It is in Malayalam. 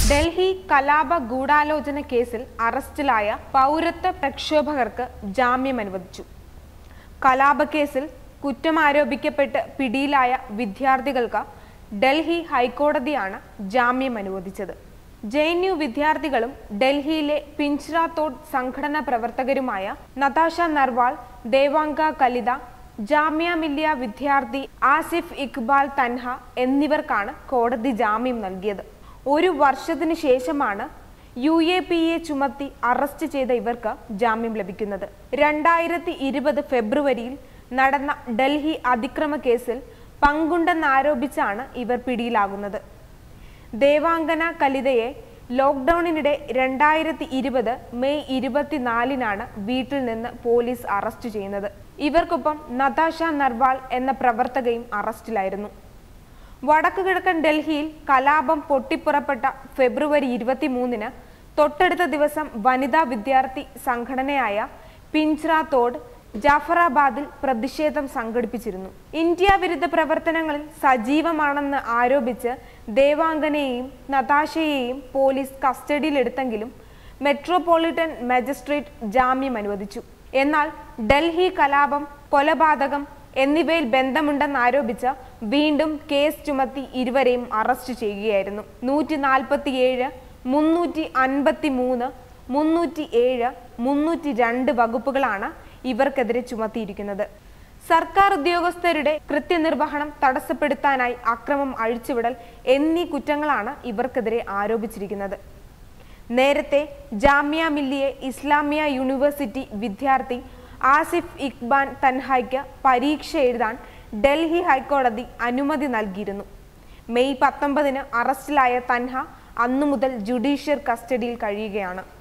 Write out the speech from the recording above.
ഡൽഹി കലാപ ഗൂഢാലോചന കേസിൽ അറസ്റ്റിലായ പൗരത്വ പ്രക്ഷോഭകർക്ക് ജാമ്യം അനുവദിച്ചു കലാപക്കേസിൽ കുറ്റമാരോപിക്കപ്പെട്ട് പിടിയിലായ വിദ്യാർത്ഥികൾക്ക് ഡൽഹി ഹൈക്കോടതിയാണ് ജാമ്യം അനുവദിച്ചത് ജെ എൻ യു വിദ്യാർത്ഥികളും ഡൽഹിയിലെ പിഞ്ചറ തോഡ് സംഘടനാ പ്രവർത്തകരുമായ നതാഷ നർവാൾ ദേവാങ്ക കലിത ജാമ്യ മില്ലിയ വിദ്യാർത്ഥി ആസിഫ് ഇക്ബാൽ തൻഹ എന്നിവർക്കാണ് കോടതി ജാമ്യം നൽകിയത് ഒരു വർഷത്തിന് ശേഷമാണ് യു എ പി എ ചുമത്തി അറസ്റ്റ് ചെയ്ത ഇവർക്ക് ജാമ്യം ലഭിക്കുന്നത് രണ്ടായിരത്തി ഇരുപത് ഫെബ്രുവരിയിൽ നടന്ന ഡൽഹി അതിക്രമ കേസിൽ പങ്കുണ്ടെന്നാരോപിച്ചാണ് ഇവർ പിടിയിലാകുന്നത് ദേവാംഗന കലിതയെ ലോക്ക്ഡൌണിനിടെ രണ്ടായിരത്തി ഇരുപത് മെയ് ഇരുപത്തിനാലിനാണ് വീട്ടിൽ നിന്ന് പോലീസ് അറസ്റ്റ് ചെയ്യുന്നത് ഇവർക്കൊപ്പം നതാഷ നർവാൾ എന്ന പ്രവർത്തകയും അറസ്റ്റിലായിരുന്നു വടക്കു കിഴക്കൻ ഡൽഹിയിൽ കലാപം പൊട്ടിപ്പുറപ്പെട്ട ഫെബ്രുവരി ഇരുപത്തിമൂന്നിന് തൊട്ടടുത്ത ദിവസം വനിതാ വിദ്യാർത്ഥി സംഘടനയായ പിഞ്ചറ തോഡ് ജാഫറാബാദിൽ പ്രതിഷേധം സംഘടിപ്പിച്ചിരുന്നു ഇന്ത്യ വിരുദ്ധ പ്രവർത്തനങ്ങളിൽ സജീവമാണെന്ന് ആരോപിച്ച് ദേവാംഗനെയും നതാശയെയും പോലീസ് കസ്റ്റഡിയിലെടുത്തെങ്കിലും മെട്രോപൊളിറ്റൻ മജിസ്ട്രേറ്റ് ജാമ്യം അനുവദിച്ചു എന്നാൽ ഡൽഹി കലാപം കൊലപാതകം എന്നിവയിൽ ബന്ധമുണ്ടെന്നാരോപിച്ച് വീണ്ടും കേസ് ചുമത്തി ഇരുവരെയും അറസ്റ്റ് ചെയ്യുകയായിരുന്നു നൂറ്റി നാൽപ്പത്തിയേഴ് മുന്നൂറ്റി അൻപത്തി മൂന്ന് മുന്നൂറ്റി ഏഴ് മുന്നൂറ്റി രണ്ട് വകുപ്പുകളാണ് ഇവർക്കെതിരെ ചുമത്തിയിരിക്കുന്നത് സർക്കാർ ഉദ്യോഗസ്ഥരുടെ കൃത്യനിർവഹണം തടസ്സപ്പെടുത്താനായി അക്രമം അഴിച്ചുവിടൽ എന്നീ കുറ്റങ്ങളാണ് ഇവർക്കെതിരെ ആരോപിച്ചിരിക്കുന്നത് നേരത്തെ ജാമ്യ മില്ലിയെ ഇസ്ലാമിയ യൂണിവേഴ്സിറ്റി വിദ്യാർത്ഥി ആസിഫ് ഇക്ബാൻ തൻഹായ്ക്ക് പരീക്ഷ എഴുതാൻ ഡൽഹി ഹൈക്കോടതി അനുമതി നൽകിയിരുന്നു മെയ് പത്തൊമ്പതിന് അറസ്റ്റിലായ തൻഹ അന്നു മുതൽ ജുഡീഷ്യൽ കസ്റ്റഡിയിൽ കഴിയുകയാണ്